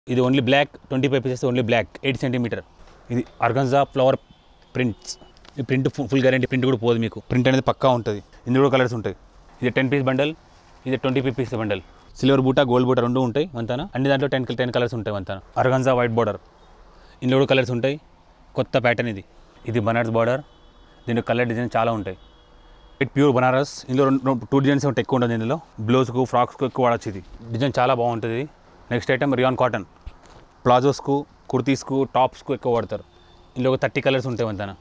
ఇది only black twenty five pieces only black eight centimetre ఇది organza flower prints ఈ print full guarantee print కూడా పోదు మీకు ప్రింట్ అనేది పక్కా ఉంటుంది ఇందులో కూడా కలర్స్ ఉంటాయి ఇది టెన్ పీస్ బండల్ ఇది twenty five piece bundle silver బూటా గోల్డ్ బూటా రెండు ఉంటాయి వంతన అన్ని దాంట్లో టెన్ టెన్ కలర్స్ ఉంటాయి వంతన ఆర్గన్జా వైట్ బార్డర్ ఇందులో కూడా కలర్స్ ఉంటాయి కొత్త ప్యాటర్న్ ఇది ఇది బనారస్ బార్డర్ దీంట్లో కలర్ డిజైన్ చాలా ఉంటాయి ఇట్ ప్యూర్ బనారస్ ఇందులో రెండు టూ డిజైన్స్ ఉంటాయి ఎక్కువ ఉంటుంది ఇందులో బ్లౌజ్కు ఫ్రాక్స్కు ఎక్కువ వాడచ్చు ఇది డిజైన్ చాలా బాగుంటుంది నెక్స్ట్ ఐటమ్ రియాన్ కాటన్ ప్లాజోస్కు కుర్తీస్కు టాప్స్కు ఎక్కువ వాడతారు ఇందులో ఒక థర్టీ కలర్స్ ఉంటాయి అంతన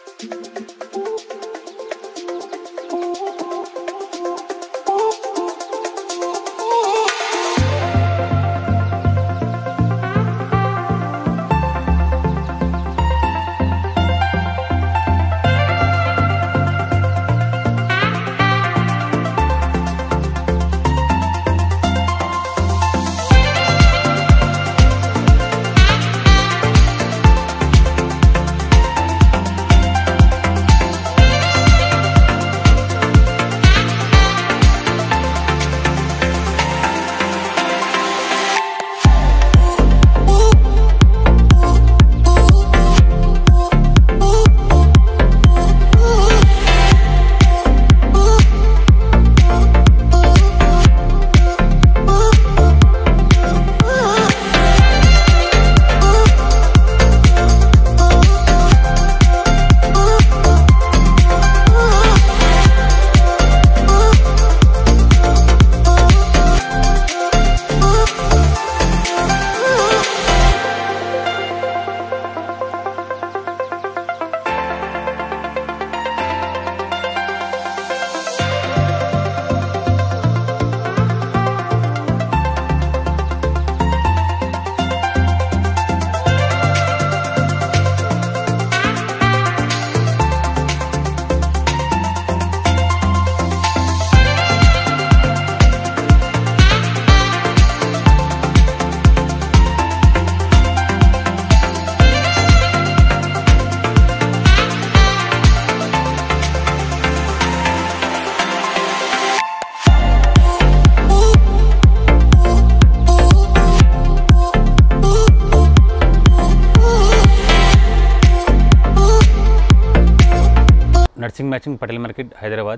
నర్సింగ్ మ్యాచింగ్ పటేల్ మార్కెట్ హైదరాబాద్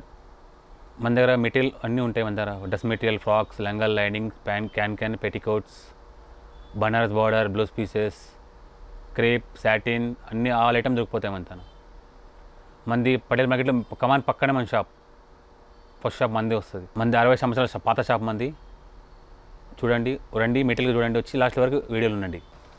మన దగ్గర మెటీరియల్ అన్నీ ఉంటాయి మన దగ్గర డ్రెస్ మెటీరియల్ ఫ్రాక్స్ లంగల్ linings pant can can petticoats Banaras border blouse pieces crepe satin అన్ని ఆల్ ఐటమ్ దొరికిపోతాయి మన తన మంది పటేల్ మార్కెట్లో కమాన్ పక్కనే మన షాప్ ఫస్ట్ షాప్ మంది వస్తుంది మంది అరవై సంవత్సరాల షాప్ పాత షాప్ మంది చూడండి రండి మెటీరియల్ చూడండి వచ్చి లాస్ట్ వరకు వీడియోలు ఉండండి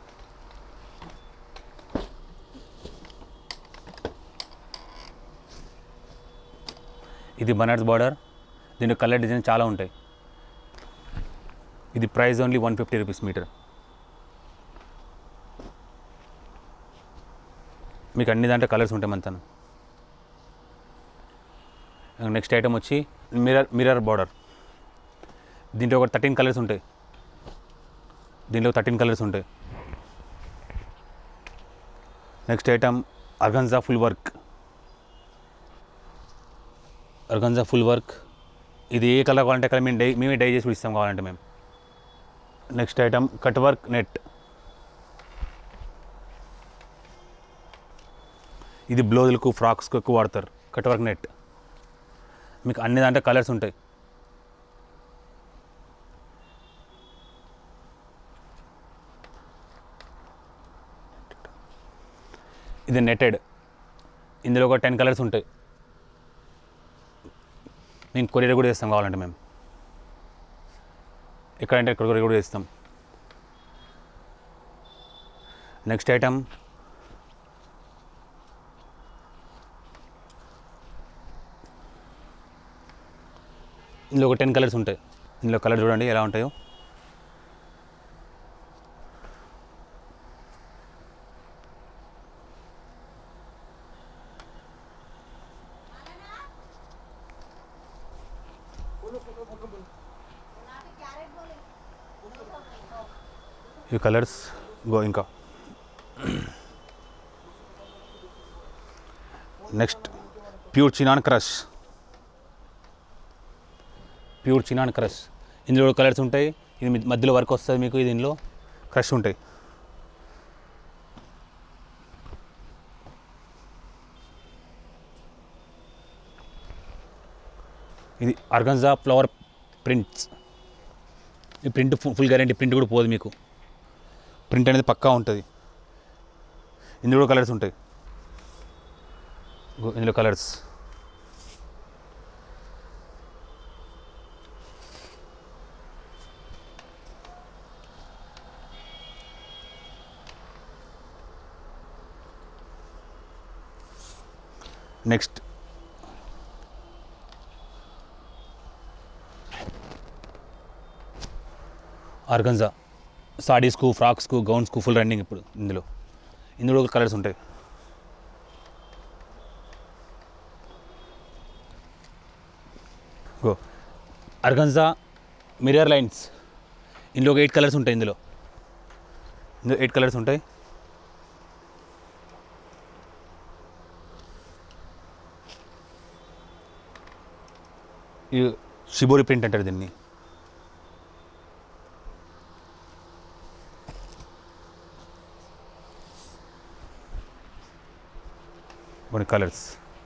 ఇది బనారస్ బార్డర్ దీంట్లో కలర్ డిజైన్ చాలా ఉంటాయి ఇది price only one fifty rupees metre మీకు అన్ని దాంట్లో కలర్స్ ఉంటాయి మంతను నెక్స్ట్ ఐటమ్ వచ్చి మిర్రర్ మిర్రర్ బార్డర్ దీంట్లో ఒక థర్టీన్ కలర్స్ ఉంటాయి దీంట్లో థర్టీన్ కలర్స్ ఉంటాయి next item organza full work organza full work ఇది ఏ కలర్ కావాలంటే కలర్ మేము డై మేమే డై చేసి కూడా ఇస్తాం కావాలంటే మేము next item cut work net ఇది బ్లౌజులకు ఫ్రాక్స్కు ఎక్కువ వాడతారు కట్ వర్క్ నెట్ మీకు అన్ని దాంట్లో కలర్స్ ఉంటాయి ఇది నెట్టెడ్ ఇందులో ఒక టెన్ కలర్స్ ఉంటాయి మేము కొరియర్ కూడా చేస్తాం కావాలంటే మేము ఎక్కడంటే ఇక్కడ కొరియర్ కూడా చేస్తాం నెక్స్ట్ ఐటమ్ ఇందులో ఒక టెన్ కలర్స్ ఉంటాయి ఇందులో కలర్ చూడండి ఎలా ఉంటాయో ఈ కలర్స్ గో ఇంకా next pure chinon crush pure chinon crush ఇందులో కలర్స్ ఉంటాయి ఇది మీ- మధ్యలో వర్క్ వస్తుంది మీకు దీనిలో క్రష్ ఉంటాయి ఇది ఆర్గన్జా ఫ్లవర్ ప్రింట్స్ ఈ ప్రింట్ ఫుల్ గ్యారంటీ ప్రింట్ కూడా పోదు మీకు ప్రింట్ అనేది పక్కా ఉంటుంది ఇందులో కూడా కలర్స్ ఉంటాయి ఇగో ఇందులో కలర్స్ నెక్స్ట్ ఆర్గన్జా సాడీస్కు ఫ్రాక్స్కు గౌన్స్కు ఫుల్ రన్నింగ్ ఇప్పుడు ఇందులో ఇందులో కూడా కలర్స్ ఉంటాయి గో అర్గన్జా మిరర్ లైన్స్ ఇందులో ఒక ఎయిట్ కలర్స్ ఉంటాయి ఇందులో ఇందులో ఎయిట్ కలర్స్ ఉంటాయి ఇది షిబోరి ప్రింట్ అంటారు దీన్ని కొన్ని కలర్స్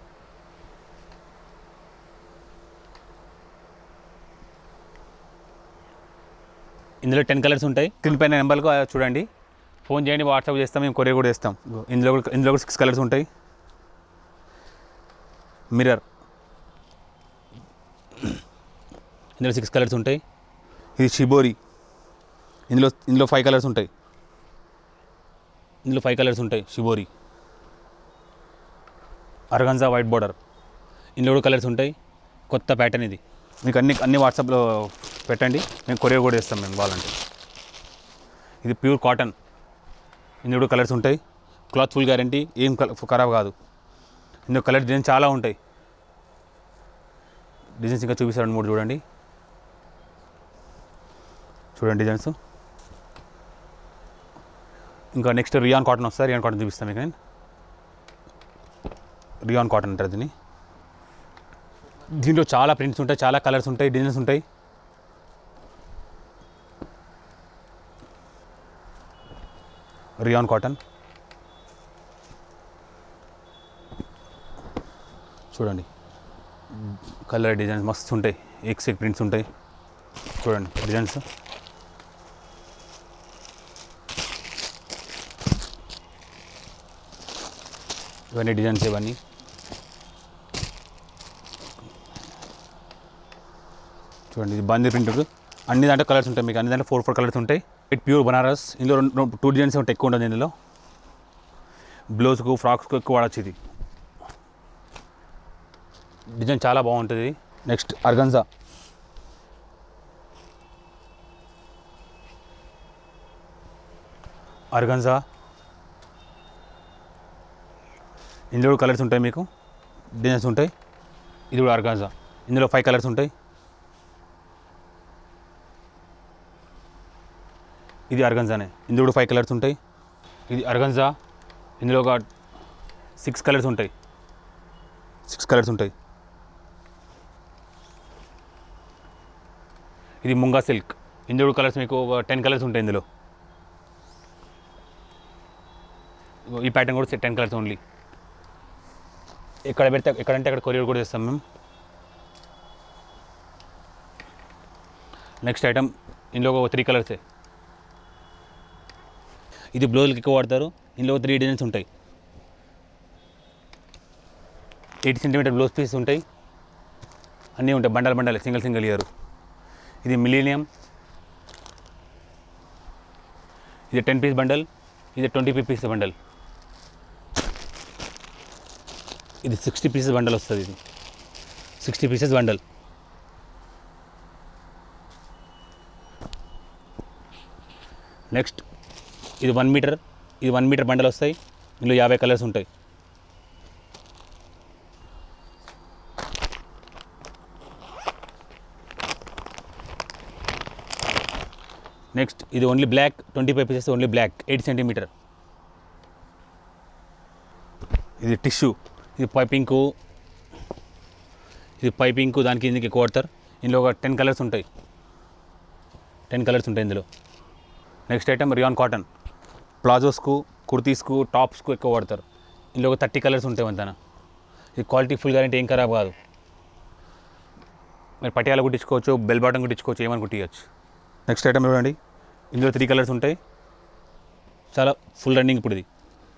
ఇందులో టెన్ కలర్స్ ఉంటాయి స్క్రీన్ పైన నెంబర్కు చూడండి ఫోన్ చేయండి వాట్సాప్ చేస్తాం మేము కొరియర్ కూడా చేస్తాం ఇందులో కూడా ఇందులో కూడా సిక్స్ కలర్స్ ఉంటాయి మిర్రర్ ఇందులో సిక్స్ కలర్స్ ఉంటాయి ఇది షిబోరి ఇందులో ఇందులో ఫైవ్ కలర్స్ ఉంటాయి ఇందులో ఫైవ్ కలర్స్ ఉంటాయి షిబోరి అర్గన్జా వైట్ బార్డర్ ఇందులో కూడా కలర్స్ ఉంటాయి కొత్త ప్యాటర్న్ ఇది మీకు అన్ని అన్ని వాట్సాప్లో పెట్టండి మేము కొరియర్ కూడా ఇస్తాం మేము కావాలంటే ఇది ప్యూర్ కాటన్ ఇందులో కూడా కలర్స్ ఉంటాయి క్లాత్ ఫుల్ గ్యారంటీ ఏం కల- ఖరాబ్ కాదు ఇందులో కలర్ డిజైన్ చాలా ఉంటాయి డిజైన్స్ ఇంకా చూపిస్తారు రెండు మూడు చూడండి చూడండి డిజైన్స్ ఇంకా నెక్స్ట్ రియాన్ కాటన్ వస్తుంది రియాన్ కాటన్ చూపిస్తాను మీకు నేను రియాన్ కాటన్ అంటారు దీన్ని దీంట్లో చాలా ప్రింట్స్ ఉంటాయి చాలా కలర్స్ ఉంటాయి డిజైన్స్ ఉంటాయి రియాన్ కాటన్ చూడండి కలర్ డిజైన్స్ మస్తు ఉంటాయి ఎక్స్ ఎక్ ప్రింట్స్ ఉంటాయి చూడండి డిజైన్స్ ఇవన్నీ డిజైన్స్ ఇవన్నీ చూడండి ఇది బందీ ప్రింట్ అన్ని దాంట్లో కలర్స్ ఉంటాయి మీకు అన్ని దాంట్లో ఫోర్ ఫోర్ కలర్స్ ఉంటాయి ఇట్ ప్యూర్ బనారస్ ఇందులో రెండు టూ డిజైన్స్ ఉంటాయి ఎక్కువ ఉంటుంది ఇందులో బ్లౌజ్కు ఫ్రాక్స్కు ఎక్కువ వాడచ్చు ఇది డిజైన్ చాలా బాగుంటుంది నెక్స్ట్ అర్గన్జా అర్గన్జా ఇందులో కూడా కలర్స్ ఉంటాయి మీకు డిజైన్స్ ఉంటాయి ఇది కూడా అర్గాన్జా ఇందులో ఫైవ్ కలర్స్ ఉంటాయి ఇది అర్గన్జానే ఇందులో కూడా ఫైవ్ కలర్స్ ఉంటాయి ఇది అర్గన్జా ఇందులో ఒక సిక్స్ కలర్స్ ఉంటాయి సిక్స్ కలర్స్ ఉంటాయి ఇది ముంగా సిల్క్ ఇందులో కలర్స్ మీకు ఒక టెన్ కలర్స్ ఉంటాయి ఇందులో ఇగో ఈ ప్యాటర్న్ కూడా టెన్ కలర్స్ ఓన్లీ ఎక్కడ పెడితే ఎక్కడంటే అక్కడ కొరియర్ కూడా చేస్తాం మేము నెక్స్ట్ ఐటమ్ ఇందులో ఒక త్రీ కలర్సే ఇది బ్లౌజ్కి ఎక్కువ వాడతారు ఇందులో త్రీ డిజైన్స్ ఉంటాయి ఎయిట్ సెంటీమీటర్ బ్లౌజ్ పీస్ ఉంటాయి అన్నీ ఉంటాయి bundle bundle single single year ఇది మిలీనియం ఇది టెన్ పీస్ బండల్ ఇది ట్వంటీ పీస్ బండల్ ఇది సిక్స్టీ పీసెస్ బండల్ వస్తుంది ఇది సిక్స్టీ పీసెస్ బండల్ నెక్స్ట్ ఇది వన్ మీటర్ ఇది వన్ మీటర్ బండల్ వస్తాయి ఇందులో యాభై కలర్స్ ఉంటాయి నెక్స్ట్ ఇది only black twenty five pieces only black eight centimetre ఇది టిష్యూ ఇది పైపింగ్కు ఇది పైపింగ్కు దానికి ఇందుకు ఎక్కువ వాడతారు ఇందులో ఒక టెన్ కలర్స్ ఉంటాయి టెన్ కలర్స్ ఉంటాయి ఇందులో నెక్స్ట్ ఐటమ్ రియాన్ కాటన్ ప్లాజోస్కు కుర్తీస్కు టాప్స్కు ఎక్కువ వాడతారు ఇందులో ఒక థర్టీ కలర్స్ ఉంటాయి అంతన ఇది క్వాలిటీ ఫుల్ గ్యారంటీ ఏం ఖరాబ్ కాదు మీరు పటియాల కుట్టించుకోవచ్చు బెల్ బాటం కుట్టించుకోవచ్చు ఏమని కుట్టియచ్చు నెక్స్ట్ ఐటమ్ చూడండి ఇందులో త్రీ కలర్స్ ఉంటాయి చాలా ఫుల్ రన్నింగ్ ఇప్పుడు ఇది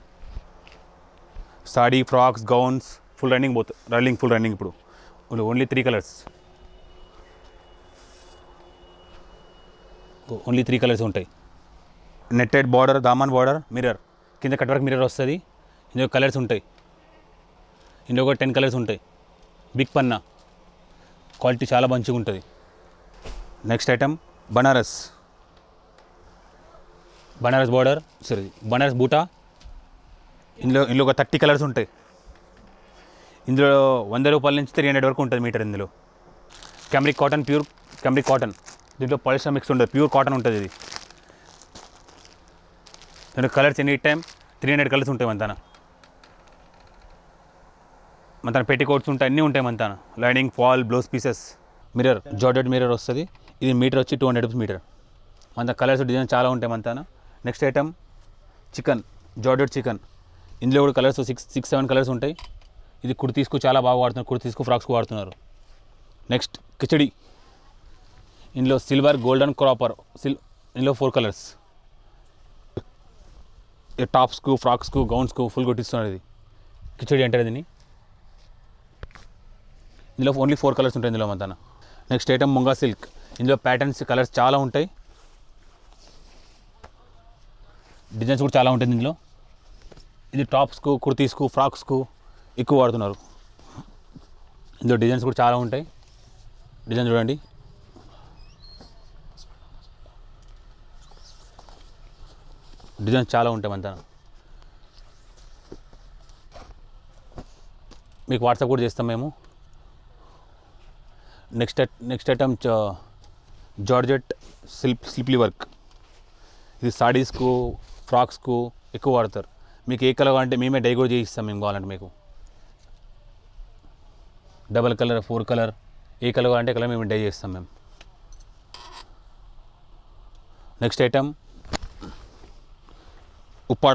sari frocks gowns full running పోతుంది రన్నింగ్ ఫుల్ రన్నింగ్ ఇప్పుడు only three colours only three colours ఉంటాయి నెట్టెడ్ బార్డర్ దామన్ బార్డర్ మిర్రర్ కింద కట్ వర్క్ మిర్రర్ వస్తుంది ఇందులో కలర్స్ ఉంటాయి ఇందులో ఒక టెన్ కలర్స్ ఉంటాయి బిగ్ పన్నా క్వాలిటీ చాలా మంచిగా ఉంటుంది next item Banaras Banaras border sari Banaras బూటా ఇందులో ఇందులో ఒక థర్టీ కలర్స్ ఉంటాయి ఇందులో వంద రూపాయల నుంచి త్రీ హండ్రెడ్ వరకు ఉంటుంది మీటర్ ఇందులో cambric cotton pure cambric cotton దీంట్లో పాలిస్టర్ మిక్స్ ఉండదు ప్యూర్ కాటన్ ఉంటుంది ఇది దీంట్లో colours any time three hundred colours ఉంటాయి మంతాన మంతాన పెట్టి కోట్స్ ఉంటాయి అన్నీ ఉంటాయి మంతాన lining fall blouse pieces mirror జార్డెడ్ మిర్రర్ వస్తుంది ఇది మీటర్ వచ్చి టూ హండ్రెడ్ రూపీస్ మీటర్ మన కలర్స్ డిజైన్ చాలా ఉంటాయి మంతాన నెక్స్ట్ ఐటమ్ చికెన్ జార్డెడ్ చికెన్ ఇందులో కూడా colours six six seven colours ఉంటాయి ఇది కుర్తీస్కు చాలా బాగా వాడుతున్నారు కుర్తీస్కు ఫ్రాక్స్కు వాడుతున్నారు నెక్స్ట్ కిచడి ఇందులో సిల్వర్ గోల్డెన్ క్రాపర్ సిల్ ఇందులో ఫోర్ కలర్స్ టాప్స్కు ఫ్రాక్స్కు గౌన్స్కు ఫుల్ కొట్టిస్తున్నారు ఇది కిచడి అంటారు దీన్ని ఇందులో ఓన్లీ ఫోర్ కలర్స్ ఉంటాయి ఇందులో మొత్తాన నెక్స్ట్ ఐటమ్ ముంగా సిల్క్ ఇందులో ప్యాటర్న్స్ కలర్స్ చాలా ఉంటాయి డిజైన్స్ కూడా చాలా ఉంటుంది ఇందులో ఇది టాప్స్కు కుర్తీస్కు ఫ్రాక్స్కు ఎక్కువ వాడుతున్నారు ఇందులో డిజైన్స్ కూడా చాలా ఉంటాయి డిజైన్ చూడండి డిజైన్స్ చాలా ఉంటాయి అంతా మీకు వాట్సాప్ కూడా చేస్తాం మేము నెక్స్ట్ నెక్స్ట్ ఐటమ్ జార్జెట్ స్లిప్ స్లిప్లీ వర్క్ ఇది సాడీస్కు ఫ్రాక్స్కు ఎక్కువ వాడతారు మీకు ఏ కలర్ అంటే మేమే డై కూడా చేయిస్తాం మేము కావాలంటే మీకు డబల్ కలర్ ఫోర్ కలర్ ఏ కలర్ అంటే కలర్ మేము డై చేస్తాం మేము నెక్స్ట్ ఐటమ్ ఉప్పాడ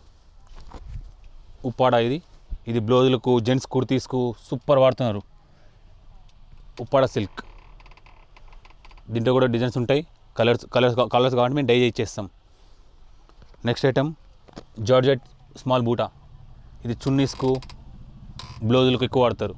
ఉప్పాడ ఇది ఇది బ్లౌజులకు జెంట్స్ కుర్తీస్కు సూపర్ వాడుతున్నారు ఉప్పాడ సిల్క్ దీంట్లో కూడా డిజైన్స్ ఉంటాయి కలర్స్ కలర్స్ కలర్స్ కాబట్టి మేము డై చేసేస్తాం నెక్స్ట్ ఐటమ్ జార్జెట్ స్మాల్ బూటా ఇది చున్నీస్కు బ్లౌజులకు ఎక్కువ వాడతారు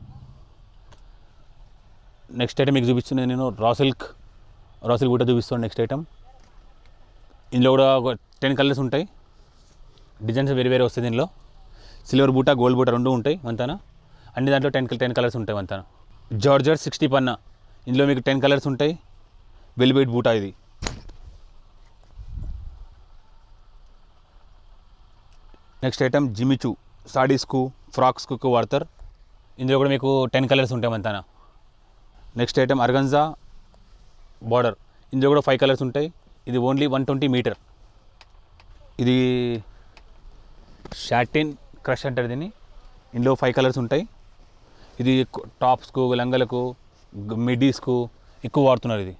నెక్స్ట్ ఐటమ్ మీకు చూపిస్తున్నది నేను రా సిల్క్ రా సిల్క్ బూటా చూపిస్తాను నెక్స్ట్ ఐటమ్ ఇందులో కూడా ఒక టెన్ కలర్స్ ఉంటాయి డిజైన్స్ వేరే వేరే వస్తాయి దీనిలో సిల్వర్ బూటా గోల్డ్ బూటా రెండు ఉంటాయి వంతాన అన్ని దాంట్లో టెన్ టెన్ కలర్స్ ఉంటాయి వంతాన జార్జర్ సిక్స్టీ పన్నా ఇందులో మీకు టెన్ కలర్స్ ఉంటాయి వెల్వెట్ బూటా ఇది నెక్స్ట్ ఐటమ్ జిమిచు సాడీస్కు ఫ్రాక్స్కు ఎక్కువ వాడతారు ఇందులో కూడా మీకు టెన్ కలర్స్ ఉంటాయి అంతానా నెక్స్ట్ ఐటమ్ అర్గంజా బార్డర్ ఇందులో కూడా ఫైవ్ కలర్స్ ఉంటాయి ఇది ఓన్లీ వన్ ట్వంటీ మీటర్ ఇది షాటిన్ క్రష్ అంటారు దీన్ని ఇందులో ఫైవ్ కలర్స్ ఉంటాయి ఇది కు- టాప్స్కు లంగలకు గ- మిడ్డీస్కు ఎక్కువ వాడుతున్నారు ఇది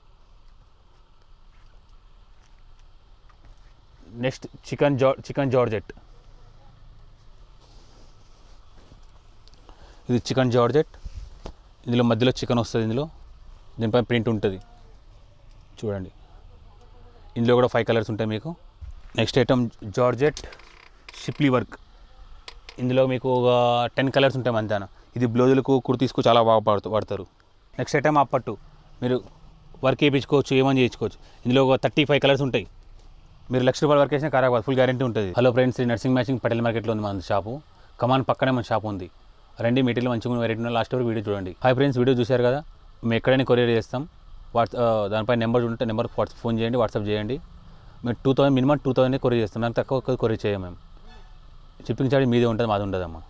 నెక్స్ట్ చికెన్ జా చికెన్ జార్జెట్ ఇది చికెన్ జార్జెట్ ఇందులో మధ్యలో చికెన్ వస్తుంది ఇందులో దీనిపై ప్రింట్ ఉంటుంది చూడండి ఇందులో కూడా ఫైవ్ కలర్స్ ఉంటాయి మీకు next item georgette schiffli work ఇందులో మీకు ఒక టెన్ కలర్స్ ఉంటాయి అంతాన ఇది బ్లౌజులకు కుర్తీస్కు చాలా బాగా వాడుతూ వాడతారు నెక్స్ట్ ఐటమ్ అప్పట్టు మీరు వర్క్ వేయించుకోవచ్చు ఏమని చేయించుకోవచ్చు ఇందులో ఒక థర్టీ ఫైవ్ కలర్స్ ఉంటాయి మీరు లక్ష రూపాయల వర్క్ చేసినా ఖరాబ్ ఫుల్ గ్యారంటీ ఉంటుంది హలో ఫ్రెండ్స్ ఈ నర్సింగ్ మ్యాచింగ్ పటేల్ మార్కెట్లో ఉంది మన షాపు కమాన్ పక్కనే మన షాప్ ఉంది రండి మీటిలో మంచిగా వెరైటీ ఉన్న లాస్ట్ వరకు వీడియో చూడండి హాయ్ ఫ్రెండ్స్ వీడియో చూశారు కదా మేము ఎక్కడైనా కొరియర్ చేస్తాం వాట్స్ దానిపై నెంబర్ ఉంటే నెంబర్కి వాట్సాప్ ఫోన్ చేయండి వాట్సాప్ చేయండి మేము two thousand minimum two thousand courier చేస్తాం మేము తక్కువ కొరియర్ చేయం మేము షిప్పింగ్ చార్జ్ మీదే ఉంటుంది మాది ఉండదమ్మా